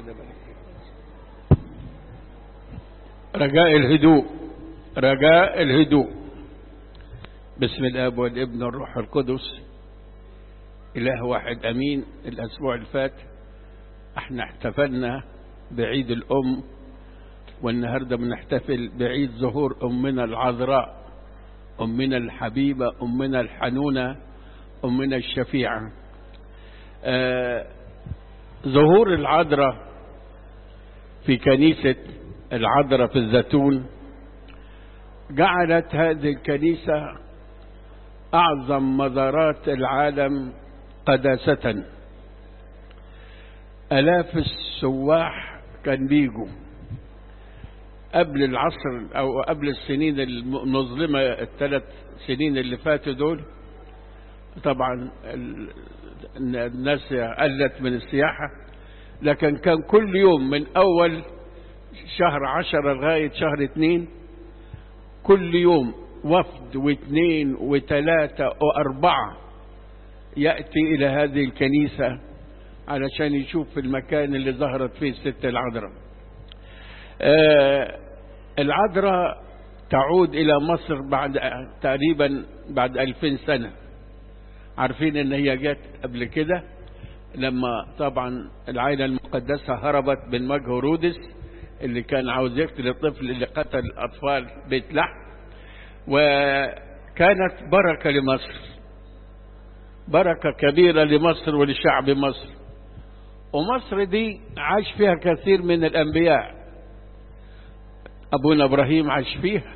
رجاء الهدوء رجاء الهدوء بسم الاب والابن والروح القدس اله واحد امين الاسبوع اللي فات احنا احتفلنا بعيد الام والنهارده بنحتفل بعيد ظهور امنا العذراء امنا الحبيبه امنا الحنونه امنا الشفيعه آه ظهور العذراء في كنيسه العذراء في الزيتون جعلت هذه الكنيسه اعظم مزارات العالم قداسه الاف السواح كان بيجوا قبل العصر او قبل السنين المظلمه الثلاث سنين اللي فاتوا دول طبعا الناس قلت من السياحه لكن كان كل يوم من اول شهر عشرة لغاية شهر اتنين كل يوم وفد واثنين وثلاثة وأربعة يأتي إلى هذه الكنيسة علشان يشوف المكان اللي ظهرت فيه الست العذراء آه العذراء تعود إلى مصر بعد تقريبا بعد ألفين سنة عارفين ان هي جت قبل كده لما طبعا العائلة المقدسة هربت من وجه هرودس اللي كان عاوز يقتل الطفل اللي قتل أطفال بيت لحم وكانت بركة لمصر بركة كبيرة لمصر ولشعب مصر ومصر دي عاش فيها كثير من الأنبياء أبونا إبراهيم عاش فيها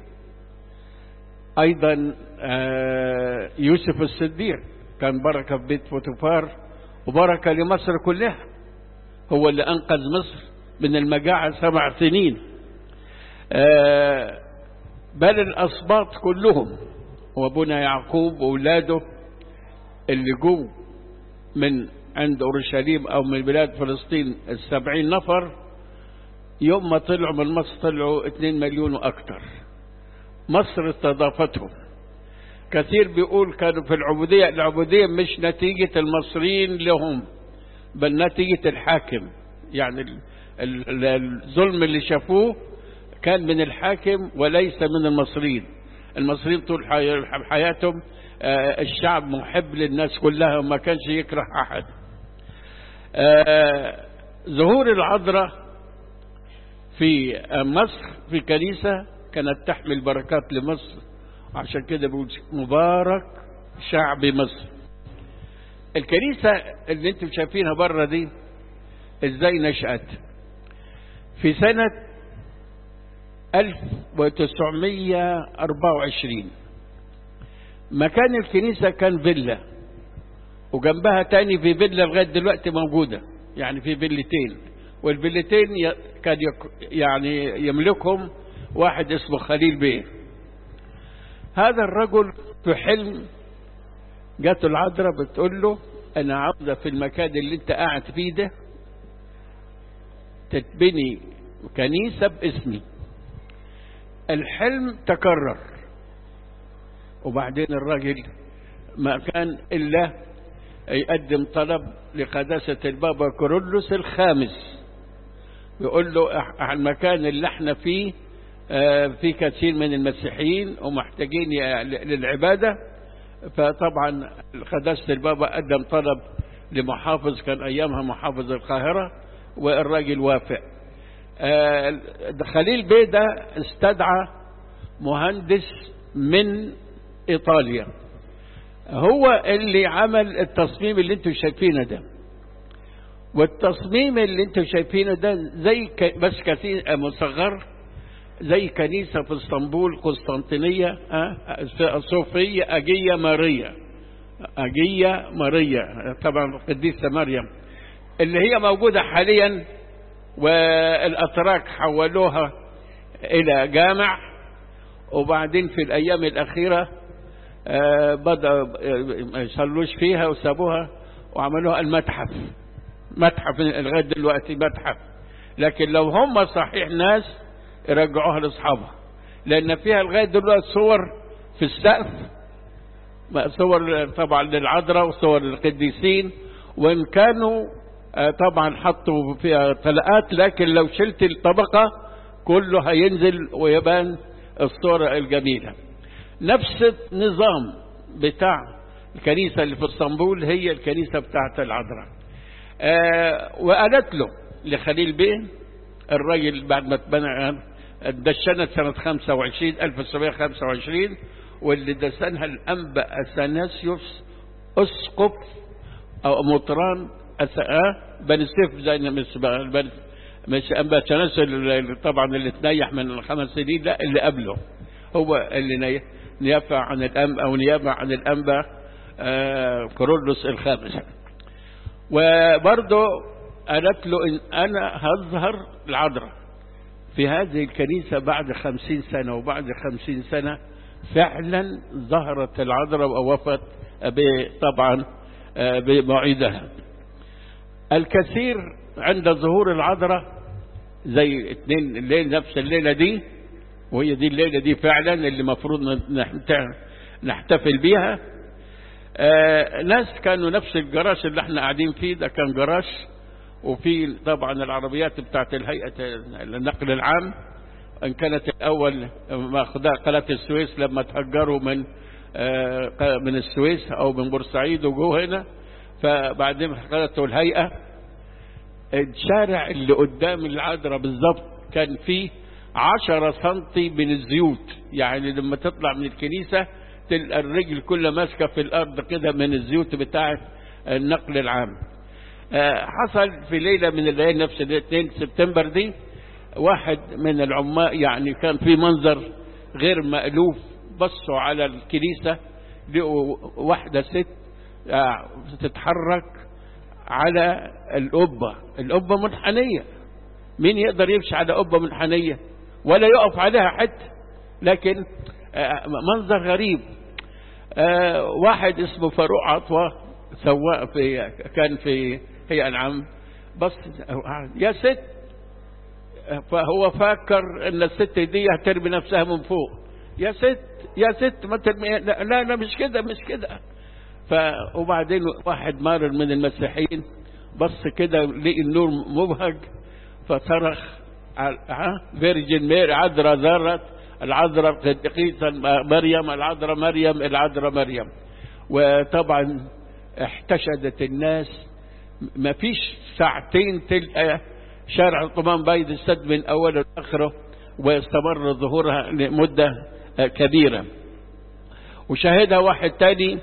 أيضا يوسف الصديق كان بركة في بيت فوتوفار وبركة لمصر كلها هو اللي أنقذ مصر من المجاعة سبع سنين بل الأسباط كلهم وابونا يعقوب وأولاده اللي جو من عند أورشليم أو من بلاد فلسطين السبعين نفر يوم ما طلعوا من مصر طلعوا اتنين مليون وأكتر مصر استضافتهم كثير بيقول كانوا في العبودية العبودية مش نتيجة المصريين لهم بل نتيجة الحاكم يعني الظلم اللي شافوه كان من الحاكم وليس من المصريين المصريين طول حياتهم الشعب محب للناس كلها وما كانش يكره أحد ظهور العذراء في مصر في كنيسة كانت تحمل بركات لمصر عشان كده بقول مبارك شعب مصر الكنيسة اللي انتم شايفينها بره دي ازاي نشأت في سنة 1924 مكان الكنيسة كان فيلا وجنبها تاني في فيلا لغاية دلوقتي موجودة يعني في فيلتين والفيلتين كان يعني يملكهم واحد اسمه خليل بيه هذا الرجل في حلم جات العذراء بتقول له انا عاوزه في المكان اللي انت قاعد فيه ده تتبني كنيسة باسمي الحلم تكرر وبعدين الراجل ما كان إلا يقدم طلب لقداسة البابا كورولوس الخامس يقول له المكان اللي احنا فيه في كثير من المسيحيين ومحتاجين للعبادة فطبعا قداسة البابا قدم طلب لمحافظ كان أيامها محافظ القاهرة والراجل وافق خليل بيه ده استدعى مهندس من إيطاليا هو اللي عمل التصميم اللي انتم شايفينه ده والتصميم اللي انتم شايفينه ده زي بس كثير مصغر زي كنيسة في اسطنبول قسطنطينية صوفية أجية ماريا أجية ماريا طبعا القديسة مريم اللي هي موجودة حاليا والأتراك حولوها إلى جامع وبعدين في الأيام الأخيرة بدأ ما يصلوش فيها وسابوها وعملوها المتحف متحف لغاية دلوقتي متحف لكن لو هم صحيح ناس يرجعوها لاصحابها لان فيها لغايه دلوقتي صور في السقف صور طبعا للعذراء وصور للقديسين وان كانوا طبعا حطوا فيها طلقات لكن لو شلت الطبقة كله هينزل ويبان الصورة الجميلة نفس النظام بتاع الكنيسة اللي في اسطنبول هي الكنيسة بتاعت العذراء آه وقالت له لخليل بيه الراجل بعد ما اتبنى دشنت سنة 25 1925 واللي دسنها الأنبا أثناسيوس أسقف أو مطران بني سيف زي مش مش أنبا أثناسيوس طبعا اللي تنيح من خمس سنين لا اللي قبله هو اللي نيافع عن الأنبا أو نيابة عن الأنبا آه كورولوس الخامس وبرضه قالت له إن أنا هظهر العذراء في هذه الكنيسة بعد خمسين سنة وبعد خمسين سنة فعلا ظهرت العذراء ووفت طبعا بموعدها الكثير عند ظهور العذراء زي اثنين الليل نفس الليلة دي وهي دي الليلة دي فعلا اللي مفروض نحتفل بيها آه ناس كانوا نفس الجراش اللي احنا قاعدين فيه ده كان جراش وفي طبعا العربيات بتاعت الهيئة النقل العام ان كانت الاول ماخذها قناة السويس لما تهجروا من آه من السويس او من بورسعيد وجوه هنا فبعدين خدته الهيئة الشارع اللي قدام العذراء بالظبط كان فيه عشرة سنتي من الزيوت يعني لما تطلع من الكنيسة تلقى الرجل كلها ماسكة في الأرض كده من الزيوت بتاعة النقل العام آه حصل في ليلة من الليالي نفس 2 سبتمبر دي واحد من العماء يعني كان في منظر غير مألوف بصوا على الكنيسة لقوا واحدة ست آه تتحرك على القبة القبة منحنية مين يقدر يمشي على قبة منحنية ولا يقف عليها حتى لكن منظر غريب واحد اسمه فاروق عطوة سواق في كان في هي العام بس يا ست فهو فاكر ان الست دي هترمي نفسها من فوق يا ست يا ست ما ترمي لا لا مش كده مش كده ف وبعدين واحد مارر من المسيحيين بص كده لقي النور مبهج فصرخ فيرجن ميري عذراء ذرت العذراء القديسة مريم العذراء مريم العذراء مريم وطبعا احتشدت الناس ما فيش ساعتين تلقى شارع القمام بايد السد من اوله لاخره واستمر ظهورها لمدة كبيرة وشاهدها واحد تاني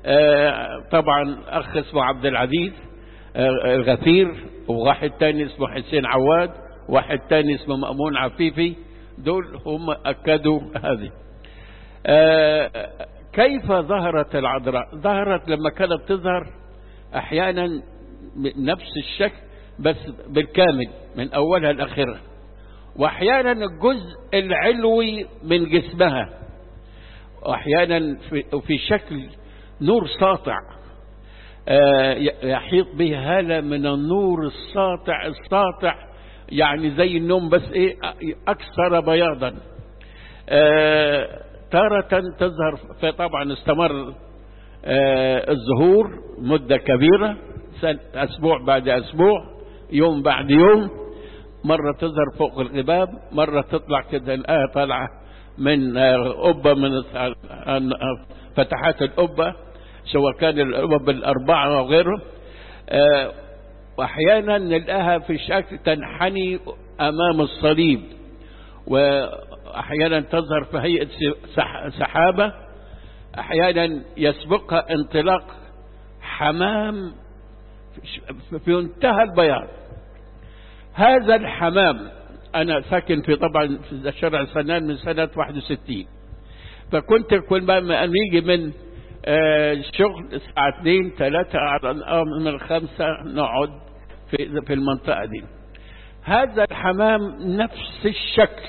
طبعا اخ اسمه عبد العزيز الغفير وواحد تاني اسمه حسين عواد واحد تاني اسمه مأمون عفيفي دول هم أكدوا هذه آه كيف ظهرت العذراء ظهرت لما كانت تظهر أحيانا نفس الشكل بس بالكامل من أولها لآخرها وأحيانا الجزء العلوي من جسمها وأحيانا في, في شكل نور ساطع آه يحيط به هالة من النور الساطع الساطع يعني زي النوم بس ايه اكثر بياضا آه تارة تظهر فطبعا استمر آه الظهور مدة كبيرة اسبوع بعد اسبوع يوم بعد يوم مرة تظهر فوق الغباب مرة تطلع كده الآية طالعة من قبة من فتحات القبة سواء كان القبب الأربعة أو غيره آه واحيانا نلقاها في شكل تنحني امام الصليب واحيانا تظهر في هيئه سحابه احيانا يسبقها انطلاق حمام في منتهى البياض هذا الحمام انا ساكن في طبعا في شارع سنان من سنه 61 فكنت كل ما يجي من الشغل الساعة 2 3 من خمسة نقعد في في المنطقة دي هذا الحمام نفس الشكل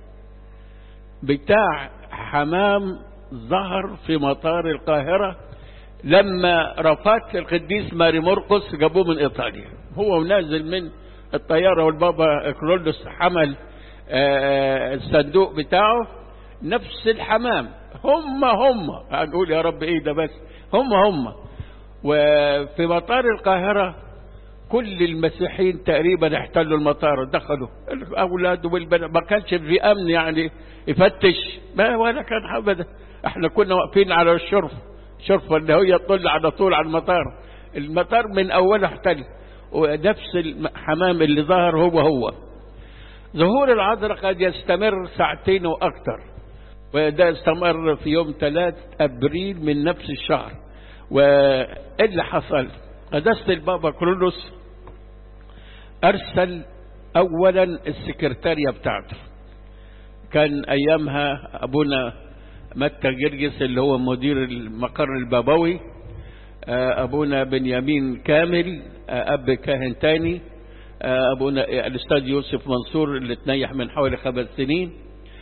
بتاع حمام ظهر في مطار القاهرة لما رفات القديس ماري مرقس جابوه من إيطاليا هو نازل من الطيارة والبابا كرولوس حمل الصندوق بتاعه نفس الحمام هم هم هنقول يا رب ايه ده بس هم هم وفي مطار القاهرة كل المسيحيين تقريبا احتلوا المطار دخلوا الاولاد والبنات ما كانش في امن يعني يفتش ما ولا كان ابدا احنا كنا واقفين على الشرف شرفه اللي هي تطل على طول على المطار المطار من اوله احتل ونفس الحمام اللي ظهر هو هو ظهور العذراء قد يستمر ساعتين واكثر وده استمر في يوم 3 ابريل من نفس الشهر وايه اللي حصل قداسة البابا كرولوس ارسل اولا السكرتارية بتاعته كان ايامها ابونا متى جرجس اللي هو مدير المقر البابوي ابونا بنيامين كامل اب كاهن تاني ابونا الاستاذ يوسف منصور اللي تنيح من حوالي خمس سنين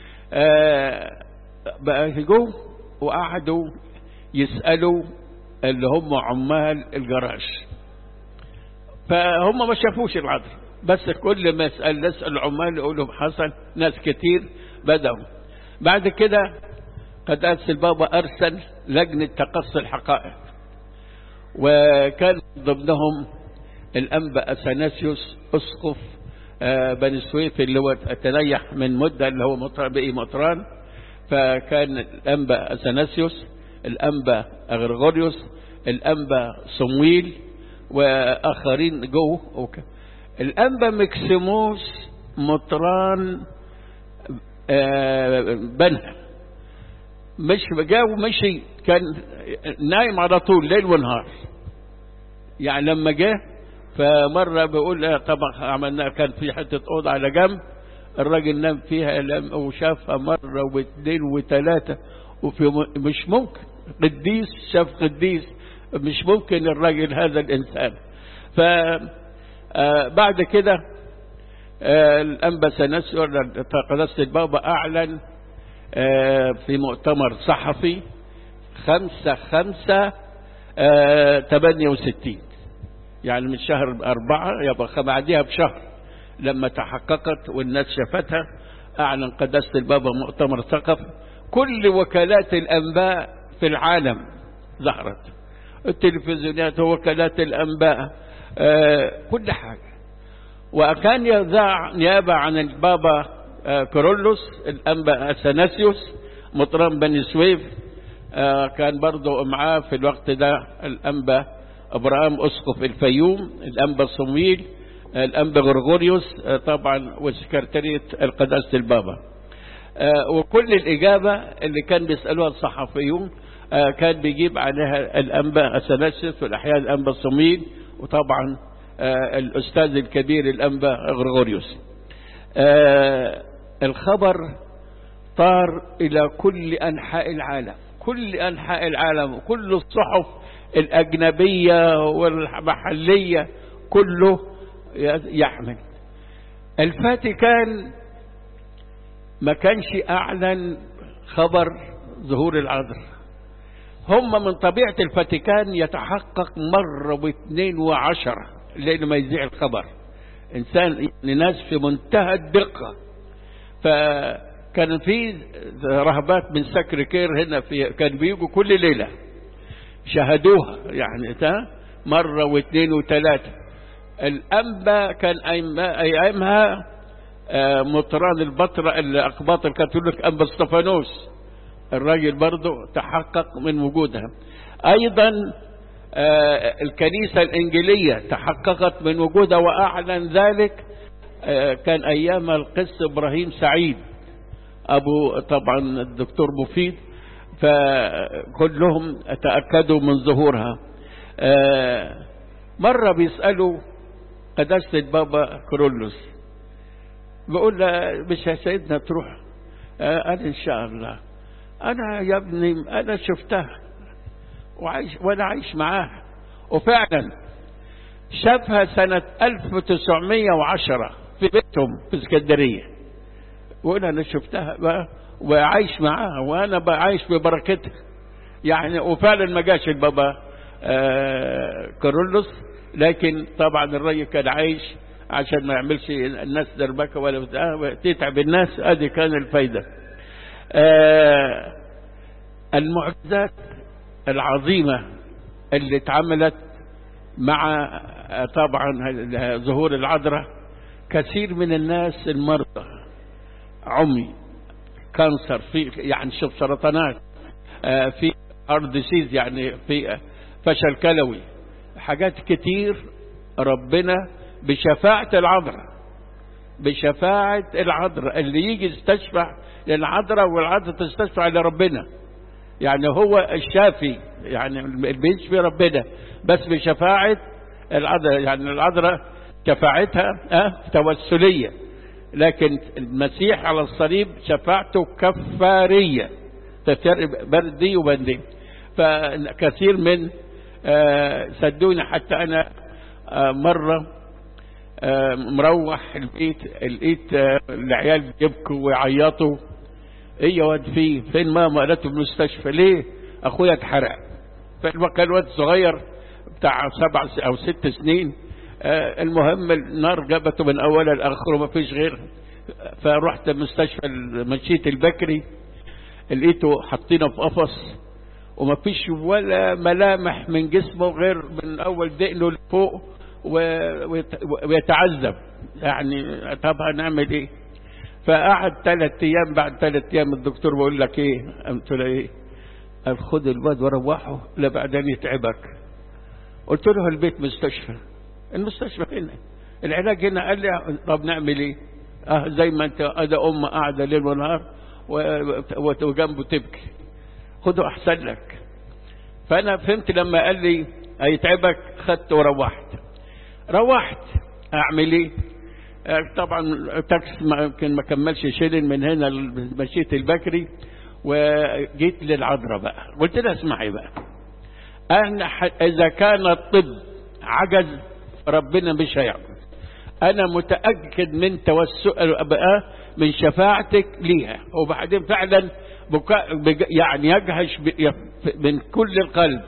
بقى جو وقعدوا يسألوا اللي هم عمال الجراج فهم ما شافوش العذر بس كل ما يسأل نسأل العمال يقولوا حصل ناس كتير بدأوا بعد كده قداس البابا أرسل لجنة تقصي الحقائق وكان ضمنهم الأنبا أثناسيوس أسقف بني سويف اللي هو تنيح من مدة اللي هو بقي مطران فكان الأنبا أثناسيوس الأنبا أغرغوريوس الأنبا صمويل وآخرين جو أوكي. الأنبا مكسيموس مطران بنها مش جاء ومشي كان نايم على طول ليل ونهار يعني لما جه فمرة بيقول طبعا عملنا كان في حتة أوضة على جنب الراجل نام فيها وشافها مرة واثنين وثلاثة وفي مش ممكن قديس شاف قديس مش ممكن الراجل هذا الإنسان فبعد كده الأنبا سنسور قداسة البابا أعلن في مؤتمر صحفي خمسة خمسة تمانية وستين يعني من شهر أربعة يبقى بعدها بشهر لما تحققت والناس شافتها أعلن قداسة البابا مؤتمر ثقف كل وكالات الأنباء في العالم ظهرت التلفزيونات ووكالات الأنباء آه كل حاجة وكان يذاع نيابة عن البابا آه كورولوس الأنبا أثناسيوس مطران بني سويف آه كان برضه معاه في الوقت ده الأنبا أبراهام أسقف الفيوم الأنبا صمويل الأنبا غرغوريوس طبعا وسكرتارية القداسة البابا وكل الإجابة اللي كان بيسألوها الصحفيون كان بيجيب عليها الأنبا أثناسيوس والأحياء الأنبا صميل وطبعا الأستاذ الكبير الأنبا غرغوريوس الخبر طار إلى كل أنحاء العالم كل أنحاء العالم كل الصحف الأجنبية والمحلية كله يحمل الفاتيكان ما كانش أعلن خبر ظهور العذراء هم من طبيعة الفاتيكان يتحقق مرة واثنين وعشرة لأنه ما يذيع الخبر إنسان ناس في منتهى الدقة فكان في رهبات من سكركير هنا في كان بيجوا كل ليلة شاهدوها يعني ده مرة واثنين وثلاثة الأنبا كان أيامها مطران البطرة الأقباط الكاثوليك أنبا استفانوس الراجل برضه تحقق من وجودها أيضا الكنيسة الإنجيلية تحققت من وجودها وأعلن ذلك كان أيام القس إبراهيم سعيد أبو طبعا الدكتور مفيد فكلهم تأكدوا من ظهورها مرة بيسألوا قداسة بابا كرولوس بقول له مش يا سيدنا تروح قال إن شاء الله أنا يا ابني أنا شفتها وعايش وأنا عايش معاها وفعلا شافها سنة 1910 في بيتهم في اسكندرية وأنا أنا شفتها بقى وعايش معاها وأنا بقى عايش ببركتها يعني وفعلا ما جاش البابا آه كارولوس لكن طبعا الراجل كان عايش عشان ما يعملش الناس دربكه ولا تتعب الناس ادي كان الفايده آه المعجزات العظيمه اللي اتعملت مع طبعا ظهور العذراء كثير من الناس المرضى عمي كانسر في يعني شوف سرطانات في اردسيز يعني في فشل كلوي حاجات كتير ربنا بشفاعة العذراء بشفاعة العذراء اللي يجي يستشفع للعذراء والعذراء تستشفع لربنا يعني هو الشافي يعني اللي بيشفي ربنا بس بشفاعة العذراء يعني العذراء شفاعتها أه توسلية لكن المسيح على الصليب شفاعته كفارية تفرق بردي وبندي فكثير من آه صدقوني حتى أنا آه مرة آه مروح البيت لقيت العيال بيبكوا ويعيطوا ايه يا واد فيه فين ماما قالته في المستشفى ليه اخويا اتحرق فكان واد صغير بتاع سبع او ست سنين آه المهم النار جابته من اولها لاخره ما فيش غير فرحت مستشفى مشيت البكري لقيته حاطينه في قفص وما فيش ولا ملامح من جسمه غير من اول دقنه لفوق ويتعذب يعني طب هنعمل ايه فقعد ثلاث ايام بعد ثلاث ايام الدكتور بيقول لك ايه قلت له ايه قال خد الواد وروحه لا بعدين يتعبك قلت له البيت مستشفى المستشفى هنا العلاج هنا قال لي طب نعمل ايه اه زي ما انت ادى ام قاعده ليل ونهار وجنبه تبكي خده احسن لك فانا فهمت لما قال لي هيتعبك خدت وروحت روحت اعمل ايه طبعا تاكس يمكن ما كملش شيلن من هنا مشيت البكري وجيت للعذراء بقى قلت لها اسمعي بقى انا اذا كان الطب عجز ربنا مش هيعجز انا متاكد من توسل بقى من شفاعتك ليها وبعدين فعلا بكاء يعني يجهش من كل القلب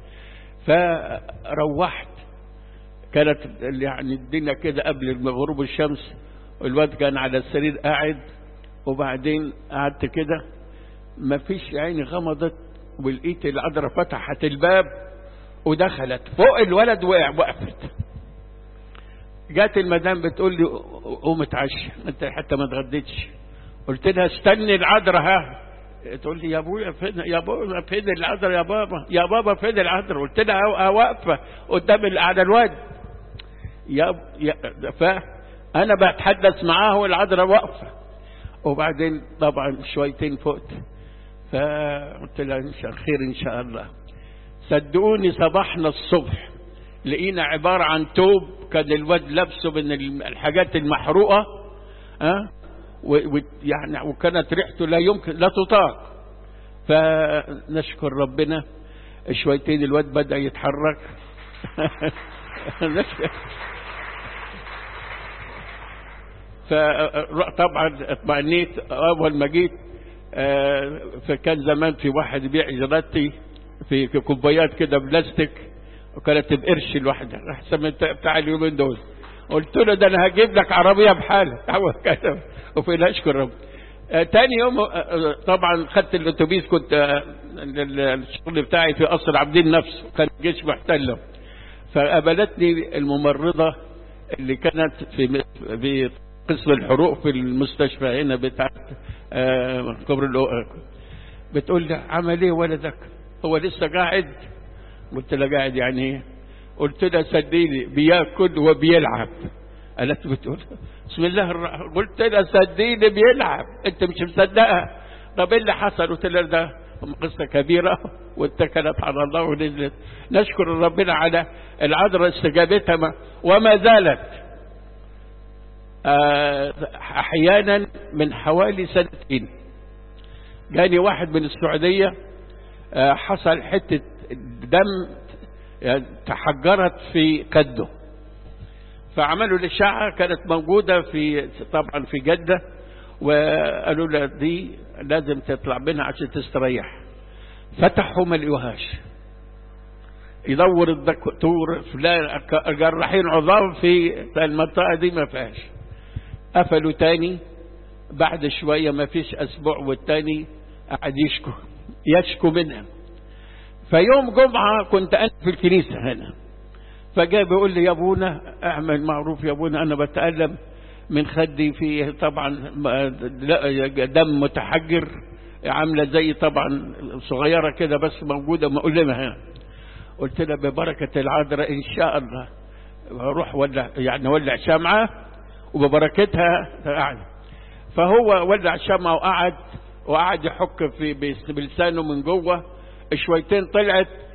فروحت كانت يعني الدنيا كده قبل غروب الشمس والواد كان على السرير قاعد وبعدين قعدت كده ما فيش عيني غمضت ولقيت العذراء فتحت الباب ودخلت فوق الولد وقع وقفت جات المدام بتقول لي قوم اتعشى انت حتى ما اتغديتش قلت لها استني العذراء ها تقول لي يا ابويا فين يا ابويا فين العذراء يا بابا يا بابا فين العذراء قلت لها واقفه قدام على الواد يا يا فانا بتحدث معاه والعذراء واقفه وبعدين طبعا شويتين فقت فقلت لها ان شاء خير ان شاء الله صدقوني صباحنا الصبح لقينا عبارة عن توب كان الواد لابسه من الحاجات المحروقة أه؟ ويعني وكانت ريحته لا يمكن لا تطاق فنشكر ربنا شويتين الواد بدأ يتحرك فطبعا اطمئنيت اول ما جيت فكان زمان في واحد يبيع جراتي في كوبايات كده بلاستيك وكانت بقرش الواحده احسن من بتاع اليومين دول قلت له ده انا هجيب لك عربيه بحالها هو كده وفي اشكر رب آه تاني يوم آه طبعا خدت الاتوبيس كنت آه الشغل بتاعي في قصر عابدين نفسه كان الجيش محتله فقابلتني الممرضه اللي كانت في في قسم الحروق في المستشفى هنا بتاعت كبر بتقول لي عمل ايه ولدك هو لسه قاعد قلت له قاعد يعني ايه قلت له صدقني بياكل وبيلعب قالت بتقول بسم الله الرحمن قلت له صدقني بيلعب انت مش مصدقها طب ايه اللي حصل قلت له ده قصة كبيرة واتكلت على الله ونزلت نشكر ربنا على العذراء استجابتها وما زالت احيانا من حوالي سنتين جاني واحد من السعودية حصل حتة دم تحجرت في كده فعملوا الإشاعة كانت موجودة في طبعا في جدة وقالوا له دي لازم تطلع منها عشان تستريح فتحوا ما لقوهاش يدور الدكتور فلان جراحين عظام في المنطقة دي ما فيهاش قفلوا تاني بعد شوية ما فيش أسبوع والتاني قعد يشكو يشكو منها فيوم جمعة كنت أنا في الكنيسة هنا فجاء بيقول لي يا ابونا اعمل معروف يا ابونا انا بتألم من خدي فيه طبعا دم متحجر عاملة زي طبعا صغيرة كده بس موجودة مؤلمة هنا قلت لها ببركة العذراء إن شاء الله روح ولع يعني ولع شمعة وببركتها يعني فهو ولع شمعة وقعد وقعد يحك في بلسانه من جوه شويتين طلعت